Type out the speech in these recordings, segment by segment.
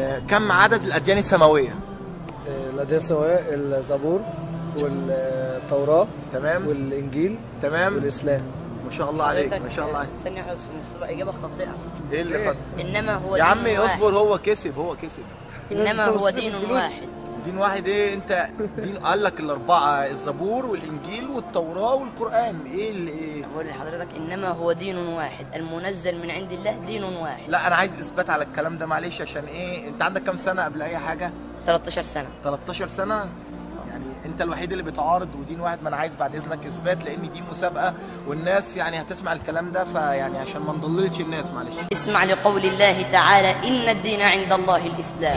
آه، كم عدد الاديان السماويه الأديان السماوية الزبور والتوراة تمام والإنجيل تمام والإسلام ما شاء الله عليك ما شاء الله عليك استنى يا استاذ مصطفى اجابه خاطئه ايه اللي خد انما هو يا دين عمي واحد. اصبر هو كسب هو كسب انما هو دين واحد دين واحد ايه انت دين قال لك الاربعه الزبور والانجيل والتوراه والقران ايه اللي ايه بقول لحضرتك انما هو دين واحد المنزل من عند الله دين واحد لا انا عايز اثبات على الكلام ده معلش عشان ايه انت عندك كام سنه قبل اي حاجه 13 سنه 13 سنه يعني انت الوحيد اللي بتعارض ودين واحد ما انا عايز بعد اذنك اثبات لان دي مسابقه والناس يعني هتسمع الكلام ده فيعني عشان ما نضللش الناس معلش اسمع لقول الله تعالى إن الدين عند الله الإسلام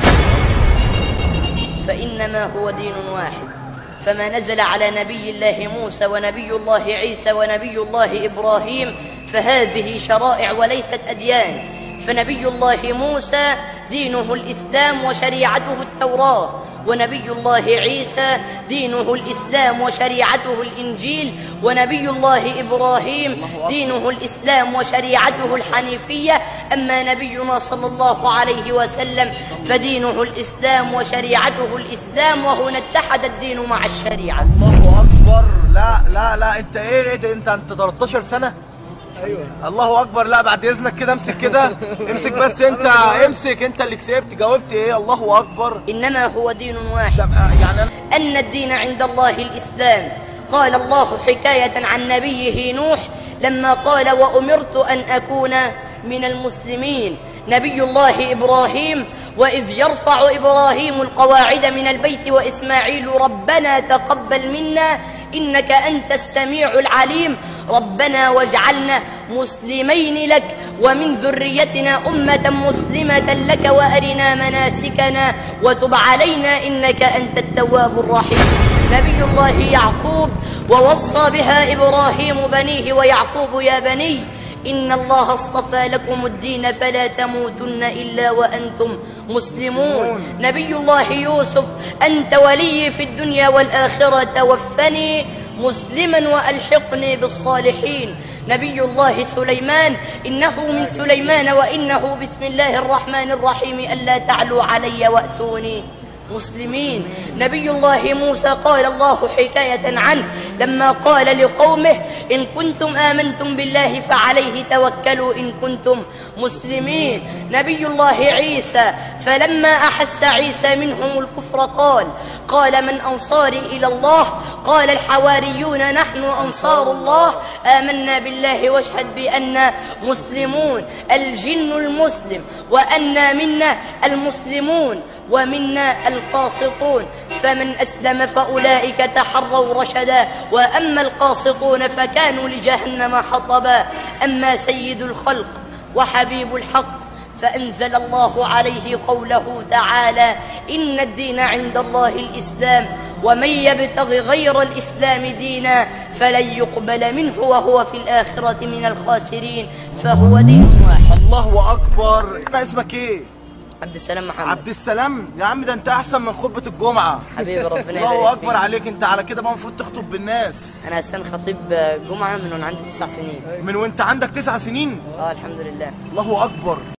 فإنما هو دين واحد فما نزل على نبي الله موسى ونبي الله عيسى ونبي الله إبراهيم فهذه شرائع وليست أديان فنبي الله موسى دينه الإسلام وشريعته التوراة ونبي الله عيسى دينه الإسلام وشريعته الإنجيل ونبي الله إبراهيم دينه الإسلام وشريعته الحنيفية أما نبينا صلى الله عليه وسلم فدينه الإسلام وشريعته الإسلام وهنا اتحد الدين مع الشريعة الله اكبر لا لا لا انت ايه ايه ده انت انت 13 سنه أيوة الله اكبر لا بعد اذنك كده امسك كده امسك بس انت امسك انت اللي كسبت جاوبت ايه الله اكبر إنما هو دين واحد طب آه، يعني أنا- أن الدين عند الله الإسلام قال الله حكاية عن نبيه نوح لما قال وأمرت أن أكون من المسلمين نبي الله إبراهيم وإذ يرفع إبراهيم القواعد من البيت وإسماعيل ربنا تقبل منا إنك أنت السميع العليم ربنا واجعلنا مسلمين لك ومن ذريتنا أمة مسلمة لك وأرنا مناسكنا وتب علينا إنك أنت التواب الرحيم نبي الله يعقوب ووصى بها إبراهيم بنيه ويعقوب يا بني إن الله اصطفى لكم الدين فلا تموتن إلا وأنتم مسلمون نبي الله يوسف أنت ولي في الدنيا والآخرة توفني مسلما وألحقني بالصالحين نبي الله سليمان إنه من سليمان وإنه بسم الله الرحمن الرحيم ألا تعلوا علي وأتوني مسلمين نبي الله موسى قال الله حكاية عنه لما قال لقومه إن كنتم آمنتم بالله فعليه توكلوا إن كنتم مسلمين نبي الله عيسى فلما أحس عيسى منهم الكفر قال قال من أنصاري إلى الله قال الحواريون نحن أنصار الله آمنا بالله واشهد بأننا مسلمون الجن المسلم وأنا منا المسلمون ومنا القاسطون فمن أسلم فأولئك تحروا رشدا وأما القاسطون فكانوا لجهنم حطبا أما سيد الخلق وحبيب الحق فأنزل الله عليه قوله تعالى إن الدين عند الله الإسلام ومن يبتغ غير الإسلام دينا فلن يقبل منه وهو في الآخرة من الخاسرين فهو دين واحد الله اكبر انا اسمك ايه عبد السلام محمد عبد السلام يا عم ده انت احسن من خطبه الجمعه حبيبي ربنا الله يبارك اكبر فيك عليك انت على كده بقى المفروض تخطب بالناس أنا أساسا خطيب جمعة من وأنا عندي تسع سنين من وانت عندك تسع سنين آه الحمد لله الله اكبر